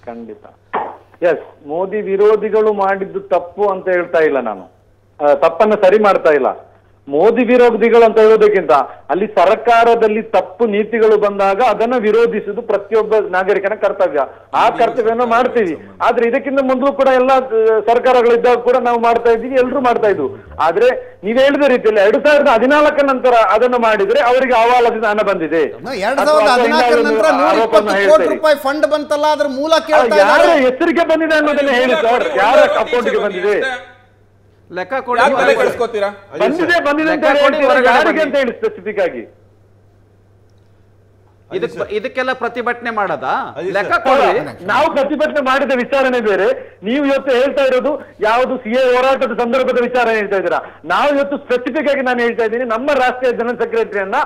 ಖಂಡಿತ ಎಸ್ ಮೋದಿ ವಿರೋಧಿಗಳು ಮಾಡಿದ್ದು ತಪ್ಪು ಅಂತ ಹೇಳ್ತಾ ಇಲ್ಲ ನಾನು ಆ, ತಪ್ಪನ್ನ ಸರಿ ಮಾಡ್ತಾ ಇಲ್ಲ ಮೋದಿ ವಿರೋಧಿಗಳು ಅಂತ ಹೇಳೋದಕ್ಕಿಂತ ಅಲ್ಲಿ ಸರ್ಕಾರದಲ್ಲಿ ತಪ್ಪು ನೀತಿಗಳು ಬಂದಾಗ ಅದನ್ನ ವಿರೋಧಿಸುವುದು ಪ್ರತಿಯೊಬ್ಬ ನಾಗರಿಕನ ಕರ್ತವ್ಯ ಆ ಕರ್ತವ್ಯನ ಮಾಡ್ತೀವಿ ಆದ್ರೆ ಇದಕ್ಕಿಂತ ಮೊದಲು ಕೂಡ ಎಲ್ಲ ಆ, ಸರ್ಕಾರಗಳಿದ್ದಾಗ ಕೂಡ ನಾವು ಮಾಡ್ತಾ ಇದ್ದೀವಿ ಎಲ್ಲರೂ ಮಾಡ್ತಾ ಇದ್ವು ಆದ್ರೆ ನೀವ್ ಹೇಳಿದ ರೀತಿಯಲ್ಲಿ ಎರಡ್ ಸಾವಿರದ ಹದಿನಾಲ್ಕ ನಂತರ ಅದನ್ನು ಮಾಡಿದ್ರೆ ಅವರಿಗೆ ಅವಾಲದಿಂದ ಹಣ ಬಂದಿದೆ ಎರಡ್ ಅಥವಾ ಸಾವಿರದ ಅಥವಾ ಹದಿನಾಲ್ಕರ ಇನ್ನಾವುದೋ ನಂತರ ನೂರ ಆರೋಪವನ್ನ ಇಪ್ಪತ್ತು ಕೋಟಿ ಹೇಳ್ತೀರಿ. ರೂಪಾಯಿ ಫಂಡ್ ಬಂತಲ್ಲ ಅದ್ರ ಮೂಲ ಕೇಳ್ತಾ ಯಾರ ಇದ್ದಾರೆ ಹೆಸರಿಗೆ ಬಂದಿದೆ ಅನ್ನೋದನ್ನ ಹೇಳಿ ಸರ್ ಯಾರ ಅಕೌಂಟ್ಗೆ ಬಂದಿದೆ ಲೆಕ್ಕ ಕೊಡಿ ಯಾಕೆ ತಲೆ ಹೊರಗಡೆ. ಕೆಡಿಸ್ಕೊತೀರಾ ಬಂದಿದೆ ಬಂದಿದೆ ಅಂತ ಲೆಕ್ಕ ಕೊಡಿ, ಹೇಳ್ತೀರಾ, ಹೊರಗಡೆ ಯಾರಿಗೆ ಬನ್ನಿ. ಅಂತ ಹೇಳಿ ಸ್ಪೆಸಿಫಿಕ್ ಆಗಿ ಇದಕ್ ಇದಕ್ಕೆಲ್ಲ ಪ್ರತಿಭಟನೆ ಮಾಡದ ಅಜಿತ್ ಲೆಕ್ಕ ಸರ್. ಕೊಡ್ರಿ ನಾವು ಪ್ರತಿಭಟನೆ ಮಾಡಿದ ವಿಚಾರಣೆ ಬೇರೆ ನೀವು ಇವತ್ತು ಹೇಳ್ತಾ ಇರೋದು ಯಾವುದು ಸಿ ಎ ಹೋರಾಟದ ಸಂದರ್ಭದ ವಿಚಾರ ಹೇಳ್ತಾ ಇದ್ದೀರಾ ನಾವು ಇವತ್ತು ಸ್ಪೆಸಿಫಿಕ್ ಆಗಿ ನಾನು ಹೇಳ್ತಾ ಇದ್ದೀನಿ ನಮ್ಮ ರಾಷ್ಟ್ರೀಯ ಜನರಲ್ ಸೆಕ್ರೆಟರಿಯನ್ನ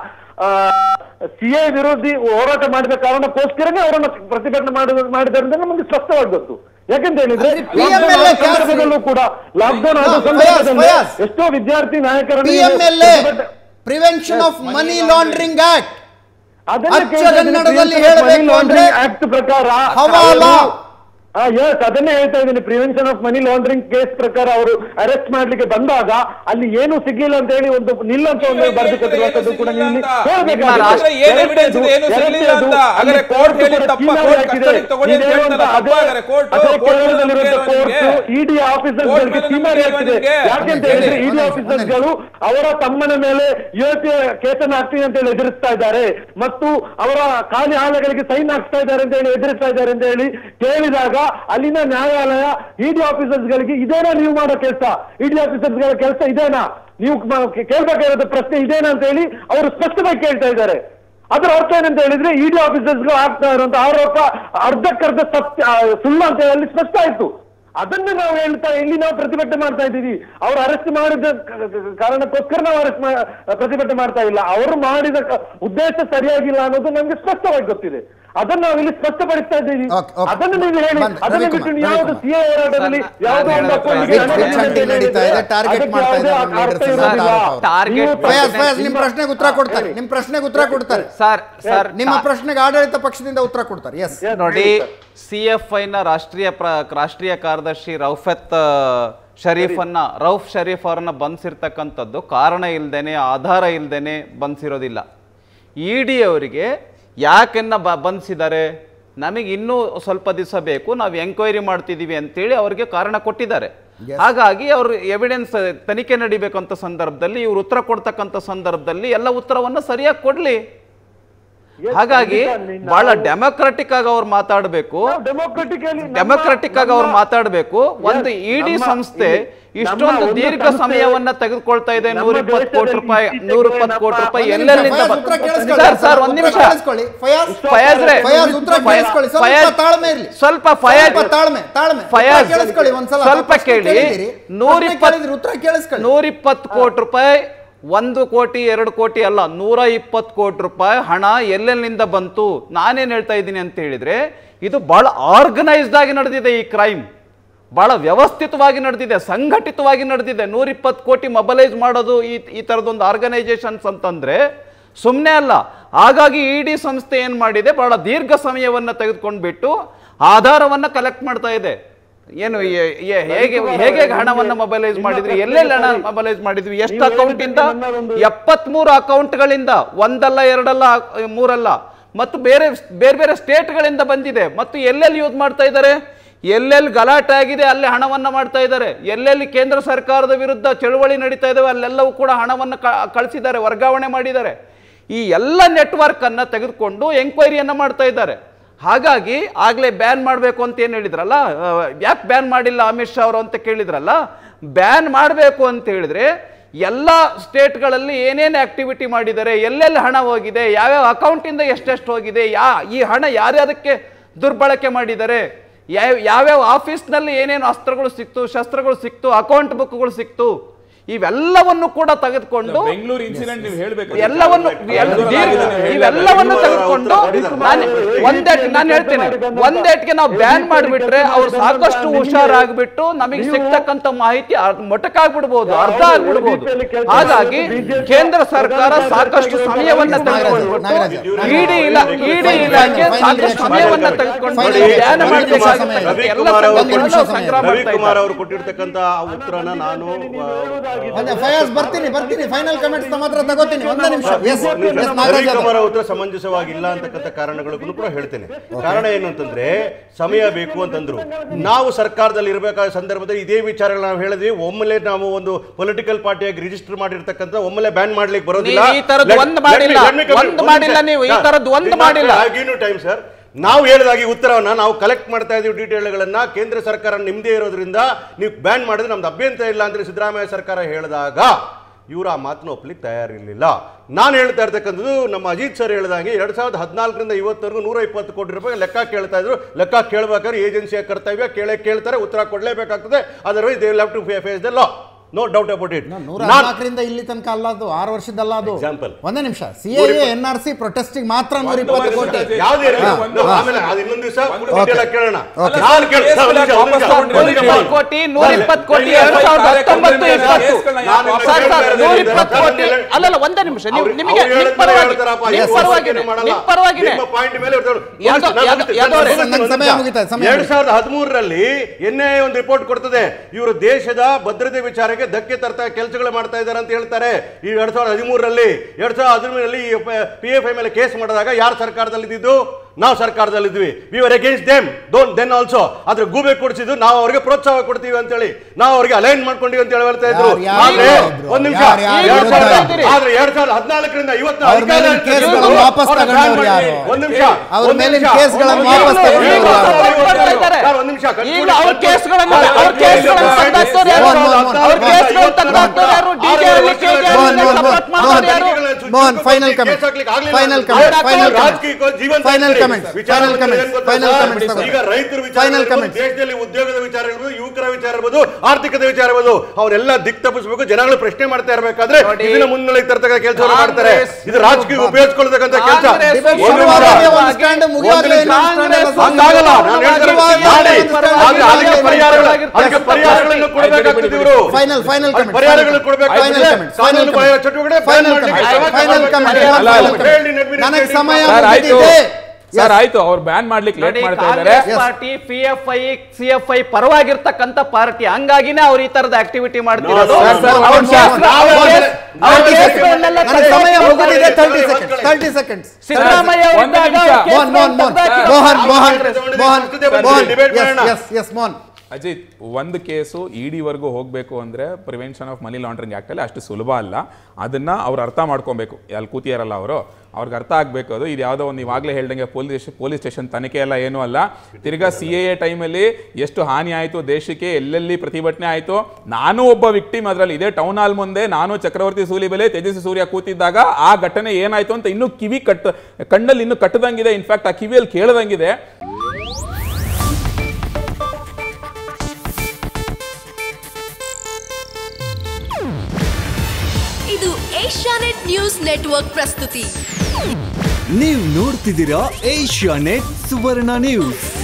ಸಿ ಎ ವಿರೋಧಿ ಹೋರಾಟ ಮಾಡಿದ ಕಾರಣಕ್ಕೋಸ್ಕರನೇ ಅವರನ್ನ ಪ್ರತಿಭಟನೆ ಮಾಡಿದ ಮಾಡಿದ್ದಾರೆ ಅಂತ ನಮಗೆ ಸ್ಪಷ್ಟವಾಗಿ ಗೊತ್ತು ಯಾಕಂತ ಹೇಳಿದ್ರೆ ಅಂದ್ರೆ PMLA lockdown ಆದ ಸಂದರ್ಭದಲ್ಲೂ ಕೂಡ ಲಾಕ್ಡೌನ್ ಆದ ಹಾ, ಸಂದರ್ಭದಲ್ಲಿ ಫಯಾಜ್, ಫಯಾಜ್. ಎಷ್ಟೋ ವಿದ್ಯಾರ್ಥಿ ನಾಯಕರನ್ನು ಪಿಎಂಎಲ್ಎ ಪ್ರತಿಭಟನೆ- prevention of money laundering act ಅದನ್ನ ಅಚ್ಚಗನ್ನಡದಲ್ಲಿ ಹೇಳಬೇಕು ಅಂದ್ರೆ ಆಕ್ಟ್ ಪ್ರಕಾರ ಹವಾಲಾ. ಎಸ್ ಅದನ್ನೇ ಹೇಳ್ತಾ ಇದ್ದೀನಿ prevention of money laundering case ಪ್ರಕಾರ ಅವರು ಅರೆಸ್ಟ್ ಮಾಡ್ಲಿಕ್ಕೆ ಬಂದಾಗ ಅಲ್ಲಿ ಏನು ಸಿಗ್ಲಿಲ್ಲ ಅಂತ ಹೇಳಿ ಒಂದು ನಿಲ್ಲ ಅಂತ ಒಂದು ಬರೆದು ಕೊಟ್ಟಿರುವಂತದ್ದು ಕೂಡ ನೀವು ಇಲ್ಲಿ ನಿಮ್ಮ ರಾಷ್ಟ್ರ ಏನ್ evidence ಇದೆ, ಏನು ಸಿಗ್ಲಿಲ್ಲ ಅಂತ. ಹಾಗಾದ್ರೆ court ಹೇಳಿದ ತಪ್ಪ, court ಕಸ್ಟಡಿಗೆ ತಗೊಳ್ಳಿ ಅಂತ ಹೇಳ್ತಲ್ಲ, ತಪ್ಪ ಹಾಗಾದ್ರೆ court, court ಮೇಲೆ ನಂಬಿಕೆ ಇಲ್ವಾ ನಿಮ್ಗೆ? ಇಡಿ ಆಫೀಸರ್ಸ್ Court ಗಳಿಗೆ ಮೇಲೆ ಸೀಮಾರಿ ನಂಬಿಕೆ ಆಗ್ತಿದೆ ಇಲ್ವಾ ನಿಮ್ಗೆ? ಯಾಕೆಂತ ಹೇಳಿ, ಹೇಳಿದ್ರೆ ಇಡಿ ಒಂದೇ ಆಫೀಸರ್ಸ್ ನಿಮಿಷ. ಗಳು ಅವರ ತಮ್ಮನ ಮೇಲೆ ಯುಎಪಿ ಕೇಸನ್ನು ಹಾಕ್ತೀನಿ ಅಂತ ಹೇಳಿ ಎದುರಿಸ್ತಾ ಇದ್ದಾರೆ ಮತ್ತು ಅವರ ಖಾಲಿ ಹಾಲೆಗಳಿಗೆ ಸೈನ್ ಹಾಕ್ಸ್ತಾ ಇದ್ದಾರೆ ಅಂತ ಹೇಳಿ ಎದುರಿಸ್ತಾ ಇದ್ದಾರೆ ಅಂತ ಹೇಳಿ ಕೇಳಿದಾಗ ಅಲ್ಲಿನ ನ್ಯಾಯಾಲಯ ಇಡಿ ಆಫೀಸರ್ಸ್ ಗಳಿಗೆ ಇದೇನಾ ನೀವು ಮಾಡೋ ಕೆಲಸ ಇಡಿ ಆಫೀಸರ್ಸ್ ಗಳ ಕೆಲಸ ಇದೇನಾ ನೀವು ಮ- ಕೇಳ್ಬೇಕಾಗಿರೋದು ಪ್ರಶ್ನೆ ಇದೇನಾ ಅಂತ ಹೇಳಿ ಅವರು ಸ್ಪಷ್ಟವಾಗಿ ಕೇಳ್ತಾ ಇದ್ದಾರೆ ಅದರ ಅರ್ಥ ಏನಂತ ಹೇಳಿದ್ರೆ ಇಡಿ ಆಫೀಸರ್ಸ್ ಗಳು ಆಗ್ತಾ ಇರುವಂತ ಆರೋಪ ಅರ್ಧಕ್ಕರ್ಧ ಸತ್ಯ ಆ, ಸುಳ್ಳು ಅಂತ ಹೇಳಿ ಸ್ಪಷ್ಟ ಆಯ್ತು ಅದನ್ನ ನಾವು ಹೇಳ್ತಾ ಇಲ್ಲಿ ನಾವು ಪ್ರತಿಭಟನೆ ಮಾಡ್ತಾ ಇದ್ದೀವಿ ಅವ್ರು ಅರೆಸ್ಟ್ ಮಾಡಿದ ಕ- ಕ- ಕಾರಣಕ್ಕೋಸ್ಕರ ನಾವು ಅರೆಸ್ಟ್ ಪ್ರತಿಭಟನೆ ಮಾಡ್ತಾ ಇಲ್ಲ ಅವರು ಮಾಡಿದ ಕ- ಉದ್ದೇಶ ಸರಿಯಾಗಿಲ್ಲ ಅನ್ನೋದು ನಮ್ಗೆ ಸ್ಪಷ್ಟವಾಗಿ ಗೊತ್ತಿದೆ ಅದನ್ನ ನಾವು ಇಲ್ಲಿ ಸ್ಪಷ್ಟಪಡಿಸ್ತಾ ಇದ್ದೀವಿ ಓಕೆ, ಓಕೆ. ಅದನ್ನ ನೀವು ಹೇಳಿ ಬಂದೆ, ಅದನ್ನ ರವಿಕುಮಾರ್, ಬಿಟ್ಟು ನೀವು ಯಾವುದು ರವಿಕುಮಾರ್. ಸಿ ಎ ಹೋರಾಟದಲ್ಲಿ ಸರ್, ಯಾವುದೋ ನಾನು ಒಂದು ಹೇಳೋದು ಅಕೌಂಟ್ಗೆ ಹಣ ವಿಚ್ ಬಂದಿದೆ ಅಂತ hunting ನಡೀತಾ ಇದೆ, ಹೇಳಿದ್ರೆ target ಅದಕ್ಕೆ ಮಾಡ್ತಾ ಯಾವುದೇ ಇದ್ದಾರೆ ನಮ್ಮ ಅರ್ಥ leaders ಇರೋದಿಲ್ಲ. ಅಂತ Target ನೀವು ಫಯಾಜ್ ಫಯಾಜ್ ನಿಮ್ಮ- ನಿಮ್ ಪ್ರಶ್ನೆಗೆ ಉತ್ತರ ಕೊಡ್ತಾರೆ ನಿಮ್ ಪ್ರಶ್ನೆಗೆ ಉತ್ತರ ಕೊಡ್ತಾರೆ ಸರ್ ಸರ್ ನಿಮ್ಮ ಪ್ರಶ್ನೆಗೆ ಆಡಳಿತ ಪಕ್ಷದಿಂದ ಉತ್ತರ ಕೊಡ್ತಾರೆ ಎಸ್ Yes, ನೋಡಿ ಹೇಳಿ ಸರ್. ಸಿ ಎಫ್ ಐನ ರಾಷ್ಟ್ರೀಯ ಪ್ರ- ರಾಷ್ಟ್ರೀಯ ಕಾರ್ಯದರ್ಶಿ ರೌಫತ್ ಆ, ಶರೀಫನ್ನ ರೌಫ್ ಶರೀಫ್ ಅವರನ್ನ ಬಂಧಿಸಿರ್ತಕ್ಕಂಥದ್ದು ಕಾರಣ ಇಲ್ದೇನೆ ಆಧಾರ ಇಲ್ದೇನೆ ಬಂಧಿಸಿರೋದಿಲ್ಲ ಇ ಡಿ ಅವರಿಗೆ ಯಾಕೆನ್ನ ಬ ಬಂಧಿಸಿದ್ದಾರೆ ನಮಗೆ ಇನ್ನೂ ಸ್ವಲ್ಪ ದಿವಸ ಬೇಕು ನಾವು ಎಂಕ್ವೈರಿ ಮಾಡ್ತಿದ್ದೀವಿ ಅಂತೇಳಿ ಅವರಿಗೆ ಕಾರಣ ಕೊಟ್ಟಿದ್ದಾರೆ ಹಾಗಾಗಿ ಅವರು ಎವಿಡೆನ್ಸ್ ತನಿಖೆ ನಡಿಬೇಕಂತ ಸಂದರ್ಭದಲ್ಲಿ ಇವ್ರು ಉತ್ತರ ಕೊಡ್ತಕ್ಕಂಥ ಸಂದರ್ಭದಲ್ಲಿ ಎಲ್ಲ ಉತ್ತರವನ್ನು ಸರಿಯಾಗಿ ಕೊಡ್ಲಿ Yes, ಹಾಗಾಗಿ ಖಂಡಿತ ನೀನು- ಬಹಳ ಡೆಮೊಕ್ರೆಟಿಕ್ ಆಗಿ ಅವ್ರು ಮಾತಾಡಬೇಕು ನಾವು democratically ನಮ್ಮ- ಡೆಮೊಕ್ರೆಟಿಕ್ ಆಗಿ ಅವ್ರು ನಮ್ಮ- ಮಾತಾಡಬೇಕು ಒಂದು Yes, ಇಡಿ ನಮ್ಮ- ಸಂಸ್ಥೆ ಇಲ್ಲಿ ಇಷ್ಟೊಂದು ನಮ್ಮ ಒಂದು ದೀರ್ಘ ಸಂಸ್ಥೆ- ಸಮಯವನ್ನ ತೆಗೆದುಕೊಳ್ತಾ ಇದೆ ನಮ್ಮ ನೂರ ಇಪ್ಪತ್ತು ಕೋಟಿ ದೇಶದಲ್ಲಿ ರೂಪಾಯಿ ಇತ್ತೀಚೆಗೆ ನೂರ ಇಪ್ಪತ್ತು ಕೋಟಿ ನಮ್ಮ- ರೂಪಾಯಿ ಒಂದು ಎಲ್ಲೆಲ್ಲಿಂದ ಫಯಾಜ್ ಬಂತು? ಉತ್ತರ ಕೇಳಿಸ್ಕೊಳ್ಳಿ ಸರ್ ಸರ್ ಒಂದ್ ಉತ್ತರ ನಿಮಿಷ ಕೇಳಿಸ್ಕೊಳ್ಳಿ ಫಯಾಜ್ ಫಯಾಜ್ರೆ ಫಯಾಜ್ ಉತ್ತರ ಫಯಾಜ್- ಕೇಳಿಸ್ಕೊಳ್ಳಿ ಸ್ವಲ್ಪ ಫಯಾಜ್- ತಾಳ್ಮೆ ಇರ್ಲಿ ಸ್ವಲ್ಪ ಫಯಾಜ್ ಸ್ವಲ್ಪ ತಾಳ್ಮೆ ತಾಳ್ಮೆ ಉತ್ತರ ಫಯಾಜ್ ಕೇಳಿಸ್ಕೊಳ್ಳಿ ಒಂದ್ಸಲ ಸ್ವಲ್ಪ ಪ್ರಶ್ನೆ ಕೇಳಿ ಕೇಳಿದಿರಿ, ನೂರ ಪ್ರಶ್ನೆ ಇಪ್ಪತ್ತು ಕೇಳಿದಿರಿ, ಉತ್ತರ ಕೇಳಿಸ್ಕೊಳ್ಳಿ ನೂರ ಇಪ್ಪತ್ತು ಕೋಟಿ ರೂಪಾಯಿ ಒಂದು ಕೋಟಿ ಎರಡು ಕೋಟಿ ಅಲ್ಲ ನೂರ ಇಪ್ಪತ್ತು ಕೋಟಿ ರೂಪಾಯಿ ಹಣ ಎಲ್ಲೆಲ್ಲಿಂದ ಬಂತು ನಾನೇನ್ ಹೇಳ್ತಾ ಇದ್ದೀನಿ ಅಂತ ಹೇಳಿದ್ರೆ ಇದು ಬಹಳ ಆರ್ಗನೈಸ್ಡ್ ಆಗಿ ನಡೆದಿದೆ ಈ ಕ್ರೈಮ್ ಬಹಳ ವ್ಯವಸ್ಥಿತವಾಗಿ ನಡೆದಿದೆ ಸಂಘಟಿತವಾಗಿ ನಡೆದಿದೆ ನೂರ ಇಪ್ಪತ್ತು ಕೋಟಿ ಮೊಬಲೈಸ್ ಮಾಡೋದು ಈ ಈ ಥರದೊಂದು ಆರ್ಗನೈಸೇಷನ್ಸ್ ಅಂತಂದ್ರೆ ಸುಮ್ಮನೆ ಅಲ್ಲ ಹಾಗಾಗಿ ಇಡಿ ಸಂಸ್ಥೆ ಏನು ಮಾಡಿದೆ ಬಹಳ ದೀರ್ಘ ಸಮಯವನ್ನು ತೆಗೆದುಕೊಂಡ್ಬಿಟ್ಟು ಆಧಾರವನ್ನು ಕಲೆಕ್ಟ್ ಮಾಡ್ತಾ ಇದೆ ಏನು ಎ- ಎ- ಹೇಗೆ ಹೇಗೆ ಹಣವನ್ನು ಮೊಬೈಲೈಸ್ ಮಾಡಿದ್ರಿ ಎಲ್ಲೆಲ್ಲಿ ಹಣ ಮೊಬೈಲೈಸ್ ಮಾಡಿದ್ವಿ ಎಷ್ಟು ನೀವು ಅಕೌಂಟ್ ಇಂದ ಹೇಳಿದ್ದಕ್ಕೆ ಎಪ್ಪತ್ಮೂರು ಅಕೌಂಟ್ಗಳಿಂದ ಒಂದಲ್ಲ ಎರಡಲ್ಲ ಮೂರಲ್ಲ ಮತ್ತು ಬೇರೆ ಬೇರೆ ಬೇರೆ ಸ್ಟೇಟ್ಗಳಿಂದ ಬಂದಿದೆ ಮತ್ತು ಎಲ್ಲೆಲ್ಲಿ ಯೂಸ್ ಮಾಡ್ತಾ ಇದ್ದಾರೆ ಎಲ್ಲೆಲ್ಲಿ ಗಲಾಟೆ ಆಗಿದೆ ಅಲ್ಲಿ ಹಣವನ್ನ ಮಾಡ್ತಾ ಇದ್ದಾರೆ ಎಲ್ಲೆಲ್ಲಿ ಕೇಂದ್ರ ಸರ್ಕಾರದ ವಿರುದ್ಧ ಚಳುವಳಿ ನಡೀತಾ ಇದಾವೆ ಅಲ್ಲೆಲ್ಲವೂ ಕೂಡ ಹಣವನ್ನು ಕ- ಕಳಿಸಿದ್ದಾರೆ ವರ್ಗಾವಣೆ ಮಾಡಿದ್ದಾರೆ ಈ ಎಲ್ಲ ನೆಟ್ವರ್ಕ್ ಅನ್ನ ತೆಗೆದುಕೊಂಡು ಎಂಕ್ವೈರಿಯನ್ನ ಮಾಡ್ತಾ ಇದ್ದಾರೆ ಹಾಗಾಗಿ ಆಗ್ಲೇ ಬ್ಯಾನ್ ಮಾಡಬೇಕು ಅಂತ ಏನು ಹೇಳಿದ್ರಲ್ಲ ಯಾಕೆ ಬ್ಯಾನ್ ಮಾಡಿಲ್ಲ ಅಮಿತ್ ಶಾ ಅವರು ಅಂತ ಕೇಳಿದ್ರಲ್ಲ ಬ್ಯಾನ್ ಮಾಡಬೇಕು ಅಂತ ಹೇಳಿದ್ರೆ ಎಲ್ಲ ಸ್ಟೇಟ್ಗಳಲ್ಲಿ ಏನೇನು ಆಕ್ಟಿವಿಟಿ ಮಾಡಿದ್ದಾರೆ ಎಲ್ಲೆಲ್ಲಿ ಹಣ ಹೋಗಿದೆ ಯಾವ್ಯಾವ ಅಕೌಂಟಿಂದ ಎಷ್ಟೆಷ್ಟು ಹೋಗಿದೆ ಯಾ ಈ ಹಣ ಯಾರ್ಯಾದಕ್ಕೆ ದುರ್ಬಳಕೆ ಮಾಡಿದ್ದಾರೆ ಯಾವ ಯಾವ್ಯಾವ ಆಫೀಸ್ನಲ್ಲಿ ಏನೇನು ಅಸ್ತ್ರಗಳು ಸಿಕ್ತು ಶಸ್ತ್ರಗಳು ಸಿಕ್ತು ಅಕೌಂಟ್ ಬುಕ್ಗಳು ಸಿಕ್ತು ಇವೆಲ್ಲವನ್ನು ಕೂಡ ತೆಗೆದುಕೊಂಡು ಬೆಂಗಳೂರು ಇನ್ಸಿಡೆಂಟ್ ನೀವು ಹೇಳ್ಬೇಕು ಎಲ್ಲವನ್ನು ಎಲ್- ದೀರ್ಘ- ಇವೆಲ್ಲವನ್ನು ತೆಗೆದುಕೊಂಡು ನಾನು ಒಂದೇಟ್ ನಾನು ಹೇಳ್ತೇನೆ ಒಂದೇಟ್ಗೆ ನಾವು ಬ್ಯಾನ್ ಮಾಡಿಬಿಟ್ರೆ ಅವ್ರು ಸಾಕಷ್ಟು ಹುಷಾರಾಗ್ಬಿಟ್ಟು ನಮಗೆ ಸಿಗ್ತಕ್ಕಂತ ಮಾಹಿತಿ ಅರ್ಧ- ಮೊಟಕಾಗ್ಬಿಡ್ಬೋದು ಅರ್ಧ ಆಗ್ಬಿಡ್ಬೋದು ಹಾಗಾಗಿ ಕೇಂದ್ರ ಸರ್ಕಾರ ಸಾಕಷ್ಟು ಸಮಯವನ್ನ ತೆಗೆದುಕೊಂಡ್ಬಿಟ್ಟು ನಾಗರಾಜ್, ಇಡಿ ಇಲ್ಲ ಇಡಿ ಇಲಾಖೆ ಸಾಕಷ್ಟು ಸಮಯವನ್ನ ತೆಗೆದುಕೊಂಡು Final- ಬ್ಯಾನ್ final ಮಾಡಬೇಕಾಗುತ್ತೆ ರವಿ ಎಲ್ಲ ಕುಮಾರ್ ಅವರು ಸಂಘಟನೆಗಳು ಸಂಗ್ರಾಮ ಮಾಡ್ತಾ ರವಿಕುಮಾರ್ ಇದ್ದಾರೆ. ಅವರು ಕೊಟ್ಟಿರ್ತಕ್ಕಂತ ಆ ಉತ್ತರನ ನಾನು ಆ, ಒಂದೇ ಫಯಾಜ್ ಬರ್ತೀನಿ ಬರ್ತೀನಿ ಫೈನಲ್ ಕಮೆಂಟ್ಸ್ ನಮ್ಮ ಹತ್ರ ತಗೋತೀನಿ ಒಂದೇ ನಿಮಿಷ ಎಸ್ ಎಸ್ ನಾಗರಾಜ್ ರವಿಕುಮಾರ್ ಅವರು. ಉತ್ತರ ಸಮಂಜಸವಾಗಿಲ್ಲ ಅಂತಕ್ಕಂಥ ಕಾರಣಗಳನ್ನು ಕೂಡ ಹೇಳ್ತೇನೆ ಕಾರಣ ಏನು ಅಂತಂದ್ರೆ ಸಮಯ ಬೇಕು ಅಂತಂದ್ರು ನಾವು ಸರ್ಕಾರದಲ್ಲಿ ಇರಬೇಕಾದ ಸಂದರ್ಭದಲ್ಲಿ ಇದೇ ವಿಚಾರಗಳು ನಾವು ಹೇಳಿದ್ವಿ ಒಮ್ಮೆಲೆ ನಾವು ಒಂದು ಪೊಲಿಟಿಕಲ್ ಪಾರ್ಟಿಯಾಗಿ ರಿಜಿಸ್ಟರ್ ಮಾಡಿರ್ತಕ್ಕಂಥ ಒಮ್ಮೆಲೆ ಬ್ಯಾನ್ ಮಾಡ್ಲಿಕ್ಕೆ ಬರೋದಿಲ್ಲ ನೀವು ಈ ತರದ್ದು Let- ಒಂದು let me- ಮಾಡಿಲ್ಲ. let me come- ಒಂದು ಒಂದು ಮಾಡಿಲ್ಲ ನಿಮಿಷ. ನೀವು. ಈ ಸರ್, ತರದ್ದು ಒಂದು did not ಮಾಡಿಲ್ಲ. give you time, sir. ನಾವು ಹೇಳಿದಾಗಿ ಉತ್ತರವನ್ನ ನಾವು ಕಲೆಕ್ಟ್ ಮಾಡ್ತಾ ಇದೀವಿ ಡೀಟೇಲ್ಗಳನ್ನ ಕೇಂದ್ರ ಸರ್ಕಾರ ನಿಮ್ಮದೇ ಇರೋದ್ರಿಂದ ನೀವು ಬ್ಯಾನ್ ಮಾಡಿದ್ರೆ ನಮ್ದು ಅಭ್ಯಂತರ ಇಲ್ಲ ಅಂದ್ರೆ ಸಿದ್ದರಾಮಯ್ಯ ಸರ್ಕಾರ ಹೇಳಿದಾಗ ಇವರು ಆ ಮಾತನ್ನ ಒಪ್ಲಿಕ್ಕೆ ತಯಾರಿರಲಿಲ್ಲ ನಾನು ಹೇಳ್ತಾ ಇರ್ತಕ್ಕಂಥದ್ದು ನಮ್ಮ ಅಜಿತ್ ಸರ್ ಹೇಳಿದಾಗೆ ಎರಡ್ ಸಾವಿರದ ಹದಿನಾಲ್ಕರಿಂದ ಇವತ್ತವರೆಗೂ ನೂರ ಇಪ್ಪತ್ತು ಕೋಟಿ ರೂಪಾಯಿ ಲೆಕ್ಕ ಕೇಳ್ತಾ ಇದ್ರು ಲೆಕ್ಕ ಕೇಳಬೇಕಾದ್ರೆ ಏಜೆನ್ಸಿಯ ಕರ್ತವ್ಯ ಕೇಳೇ ಕೇಳ್ತಾರೆ ಉತ್ತರ ಕೊಡಲೇಬೇಕಾಗ್ತದೆ otherwise they have to face the law no doubt about it ನೂರ ಹದಿನಾಲ್ಕರಿಂದ ಇಲ್ಲಿ ತನಕ ಅಲ್ಲ ಅದು ಆರು ವರ್ಷದಲ್ಲ ಅದು Example. ಒಂದೇ ನಿಮಿಷ C A N R C ಪ್ರೊಟೆಸ್ಟಿಗೆ ಮಾತ್ರ ನೂರ ಇಪ್ಪತ್ತು ಕೋಟಿ ಯಾವುದೇ ಇರಲಿ. ಹಾ, ಒಂದು ಹಾ. ಆಮೇಲೆ ಅದು ಇನ್ನೊಂದು ದಿವಸ Okay. ಡೀಟೇಲ್ ಆಗಿ ಕೇಳೋಣ Okay. ನಾನು ಕೇಳ- ಸರ್, ಒಂದು ನಿಮಿಷ, ಒಂದು ನಿಮಿಷ, ವಾಪಸ್ ಒಂದು ನಿಮಿಷ. ನೂರ ಇಪ್ಪತ್ತು ಕೋಟಿ ನೂರ ಇಪ್ಪತ್ತು ಕೋಟಿ ಎರಡ್ ಸಾವಿರದ ಹತ್ತೊಂಬತ್ತು ಇಪ್ಪತ್ತು ನಾನು ಸರ್ ಸರ್ ಹೇಳ್ತಾ ನೂರ ಇರೋದು ಇಪ್ಪತ್ತು ಕೋಟಿ ಅದನ್ನೆಲ್ಲ- ಅಲ್ಲಲ್ಲ ಒಂದೇ ನಿಮಿಷ ನೀವು ಅವ್ರು- ನಿಮಗೆ ಅವ್ರು ನಿಮ್ ಹೇಳ್ತಾರೆ, ಪರವಾಗಿ ಹೇಳ್ತಾರಪ್ಪ, ನಿಮ್ yes, ಪರವಾಗಿನೇ ಏನು ಮಾಡಲ್ಲ. ನಿಮ್ ಪರವಾಗಿನೇ ನಿಮ್ಮ point ಮೇಲೆ ಇರ್ತಾರೆ. ಯಾವ್ದೋ- ನಾನು ಯಾವ್ದೋ- ಮುಗಿಸ್ತೇನೆ, ಯಾವ್ದೋ- ನಾನು ನಂಗೆ ಸಮಯ ಮುಗಿಸ್ತೇನೆ. ಮುಗಿತಾ ಇದೆ, ಸಮಯ ಎರಡ್ ಮುಗಿತಾ ಸಾವಿರದ ಹದಿಮೂರರಲ್ಲಿ ಎನ್ಐ ಒಂದು ರಿಪೋರ್ಟ್ ಕೊಡ್ತದೆ ಇವರು ದೇಶದ ಭದ್ರತೆ ವಿಚಾರಕ್ಕೆ ಧಕ್ಕೆ ತರ್ತಾ ಕೆಲಸಗಳು ಮಾಡ್ತಾ ಇದ್ದಾರೆ ಅಂತ ಹೇಳ್ತಾರೆ ಈ ಎರಡ್ ಸಾವಿರದ ಹದಿಮೂರರಲ್ಲಿ ಎರಡ್ ಸಾವಿರದ ಹದಿಮೂರರಲ್ಲಿ ಪಿ ಎಫ್ ಐ ಮೇಲೆ ಕೇಸ್ ಮಾಡಿದಾಗ ಯಾರು ಸರ್ಕಾರದಲ್ಲಿ ಇದ್ದಿದ್ದು ನಾವು ಸರ್ಕಾರದಲ್ಲಿದ್ವಿ we are against them don't then also ಆದ್ರೆ ಗೂಬೆ ಕೊಡಿಸಿದ್ದು ನಾವು ಅವರಿಗೆ ಪ್ರೋತ್ಸಾಹ ಕೊಡ್ತೀವಿ ಅಂತ ಹೇಳಿ ನಾವು ಅವರಿಗೆ ಅಲೈನ್ ಮಾಡ್ಕೊಂಡಿವಿ ಅಂತ ಹೇಳಿ ಹೇಳ್ತಾ ಇದ್ರು ಯಾರ್- ಯಾರ್ ಆದ್ರೆ ಇದ್ರು? ಒಂದ್ ನಿಮಿಷ ಯಾರ್- ಯಾರ್ ಎರಡ್ ವಿರುದ್ಧ ಸಾವಿರದ- ಇದ್ದೀರಿ? ಆದ್ರೆ ಎರಡ್ ಸಾವಿರದ ಹದಿನಾಲ್ಕರಿಂದ ಇವತ್ತು ಅವ್ರ ಅಧಿಕಾರ ಮೇಲಿನ ಇರ್ತಾರೆ. ಕೇಸ್ಗಳನ್ನು ಇವ್ರು ವಾಪಸ್ ಅವ್ರನ್ನ ತಗೊಂಡವ್ರು ban ಮಾಡಿ. ಯಾರು? ಒಂದ್ ನಿಮಿಷ ಅವ್ರ ಒಂದ್ ಮೇಲಿನ ನಿಮಿಷ, ಕೇಸ್ಗಳನ್ನು ಒಂದ್ ವಾಪಸ್ ನಿಮಿಷ. ತಗೊಂಡವ್ರು ಈಗ ಯಾರು? ಅವ್ರು ಮಾಡ್ತಾ ಇದ್ದಾರೆ. ಸರ್, ಒಂದ್ ನಿಮಿಷ ಈಗ ಅವ್ರ ಕೇಸ್ಗಳನ್ನು ಅವ್ರ ಕೇಸ್ಗಳನ್ನು ತಂದಾಕ್ತವ್ರು ಯಾರು? ಅವ್ರ ಕೇಸ್ಗಳನ್ನು ತಂದಾಕ್ತವ್ರು ಯಾರು? DJ ಅಲ್ಲಿ KJ ಅಲ್ಲಿ ಮೋಹನ್, ಮೋಹನ್, support ಮೋಹನ್, ಮಾಡೋರು ಯಾರು? Mohan final comment final comment final comment final comment final comment final comment ಈಗ ರೈತರ ವಿಚಾರ ಫೈನಲ್ ಇರ್ಬೋದು, ಕಮೆಂಟ್ ದೇಶದಲ್ಲಿ ಉದ್ಯೋಗದ ವಿಚಾರ ಇರ್ಬೋದು ಯುವಕರ ವಿಚಾರ ಇರ್ಬೋದು ಆರ್ಥಿಕತೆ ವಿಚಾರ ಇರ್ಬೋದು ಅವರೆಲ್ಲ ದಿಕ್ ತಪ್ಪಿಸಬೇಕು ಜನಗಳು ಪ್ರಶ್ನೆ ಮಾಡ್ತಾ ಇರಬೇಕಾದ್ರೆ ನೋಡಿ. ಇದನ್ನ ಮುನ್ನೆಲೆಗೆ ತರ್ತಕ್ಕ ಕೆಲಸವನ್ನು ಮಾಡ್ತಾರೆ ಕಾಂಗ್ರೆಸ್ ಇದು ರಾಜಕೀಯ ಉಪಯೋಗಿಸ್ಕೊಳ್ತಕ್ಕಂಥ ಕೆಲಸ ಕಾಂಗ್ರೆಸ್ ಒಂದು ಶುರುವಾಗಲೇ ನಿಮಿಷ. ಒಂದು ಸ್ಟ್ಯಾಂಡ್ ಮುಗಿವಾಗಲೇ ಇನ್ನೊಂದು ಸ್ಟ್ಯಾಂಡ್ ಕಾಂಗ್ರೆಸ್ ಅಲ್ಲ. ಹಂಗಾಗಲ್ಲ ನಾನು ಹೇಳ್ತಾರೆ ಶುರುವಾಗಲೇ ಮಾಡಿ ಒಂದು ಸ್ಟ್ಯಾಂಡ್ ಆದ್ರೆ ಅದಕ್ಕೆ ಮುಗಿವಾಗಲೇ ಪರಿಹಾರಗಳು ಇನ್ನೊಂದು ಅದಕ್ಕೆ ಸ್ಟ್ಯಾಂಡ್ ಪರಿಹಾರಗಳನ್ನು ಕೊಡಬೇಕಾಗ್ತದೆ ಇವರು ಫೈನಲ್ ಫೈನಲ್ ಅದಕ್ಕೆ ಕಮೆಂಟ್ ಪರಿಹಾರಗಳು ಕೊಡಬೇಕಾಗ್ತದೆ ಫೈನಲ್ ಕಮೆಂಟ್ ಫೈನಲ್ ಕಾನೂನು ಬಾಹಿರ ಚಟುವಟಿಕೆ ban ಫೈನಲ್ ಮಾಡ್ಲಿಕ್ಕೆ ಕಮೆಂಟ್ ಕ್ರಮ ಫೈನಲ್ ತಗೊಳ್ಬೇಕು. ಕಮೆಂಟ್ ಅಲ್ಲ, ಅಲ್ಲ. ನನಗೆ ಸಮಯ ಸರ್ ಆಯ್ತು ಮುಗಿದಿದೆ ಸರ್ ಆಯ್ತು ಅವ್ರು ಬ್ಯಾನ್ ಮಾಡ್ಲಿಕ್ಕೆ ಲೇಟ್ ನೋಡಿ, ಮಾಡ್ತಾ ಇದ್ದಾರೆ Congress party P F I C F I ಪರವಾಗಿರ್ತಕ್ಕಂಥ ಪಾರ್ಟಿ ಹಂಗಾಗಿನೇ ಅವ್ರು ಈ ತರದ ಆಕ್ಟಿವಿಟಿ ಮಾಡ್ತಿರೋದು ಸರ್, ಸರ್, ಅವ್ರ ಒಂದು ಕೇಸ್- ನಿಮಿಷ. ಅವ್ರ ಕೇಸ್- ಅವ್ರ ಒಂದು ಕೇಸ್ಗಳನ್ನೆಲ್ಲ ನನಗೆ ಸಮಯ ತೆಗೆದು ಮುಗಿದಿದೆ thirty sir, seconds thirty seconds Siddaramaiah ಒಂದು ಇದ್ದಾಗ ನಿಮಿಷ. ಅವ್ರ ಮೋಹನ್ ಮೋಹನ್ ಕೇಸ್ಗಳನ್ನ ಮೋಹನ್ ತೆಗ್ದಾಕಿರೋ ಮೋಹನ್ ಕಾಂಗ್ರೆಸ್. ಮೋಹನ್ ಮೋಹನ್ ಡಿಬೇಟ್ ಮಾಡೋಣ. ಎಸ್ ಎಸ್ ಮೋಹನ್ ಅಜಿತ್ ಒಂದು ಕೇಸು ಇಡಿ ವರ್ಗೂ ಹೋಗಬೇಕು ಅಂದ್ರೆ prevention of money laundering act ಅಲ್ಲಿ ಅಷ್ಟು ಸುಲಭ ಅಲ್ಲ ಅದನ್ನ ಅವ್ರು ಅರ್ಥ ಮಾಡ್ಕೊಬೇಕು ಅಲ್ಲಿ ಕೂತಿಯಾರಲ್ಲ ಅವರು ಅವ್ರಿಗೆ ಅರ್ಥ ಆಗ್ಬೇಕು ಅದು ಇದು ಯಾವುದೋ ಒಂದು ಇವಾಗಲೇ ಹೇಳ್ದಂಗೆ ಪೊಲೀಸ್ ಪೊಲೀಸ್ ಸ್ಟೇಷನ್ ತನಿಖೆ ಎಲ್ಲ ಏನೂ ಅಲ್ಲ ತಿರ್ಗಾ ಸಿ ಎ ಎ ಟೈಮಲ್ಲಿ ಎಷ್ಟು ಹಾನಿ ಆಯಿತು ದೇಶಕ್ಕೆ ಎಲ್ಲೆಲ್ಲಿ ಪ್ರತಿಭಟನೆ ಆಯಿತು ನಾನು ಒಬ್ಬ ವಿಕ್ಟಿಮ್ ಅದರಲ್ಲಿ ಇದೇ ಟೌನ್ ಹಾಲ್ ಮುಂದೆ ನಾನು ಚಕ್ರವರ್ತಿ ಸೂಲಿಬೆಲೆ ತೇಜಸ್ವಿ ಸೂರ್ಯ ಕೂತಿದ್ದಾಗ ಆ ಘಟನೆ ಏನಾಯ್ತು ಅಂತ ಇನ್ನೂ ಕಿವಿ ಕಟ್ ಕಣ್ಣಲ್ಲಿ ಇನ್ನೂ ಕಟ್ಟದಂಗಿದೆ ಇನ್ಫ್ಯಾಕ್ಟ್ ಆ ಕಿವಿಯಲ್ಲಿ ಕೇಳದಂಗಿದೆ ಇದು ಏಷ್ಯಾನೆಟ್ ನ್ಯೂಸ್ ನೆಟ್ವರ್ಕ್ ಪ್ರಸ್ತುತಿ ನೀವು ನೋಡ್ತಿದ್ದೀರಾ ಏಷ್ಯಾ ನೆಟ್ ಸುವರ್ಣ ನ್ಯೂಸ್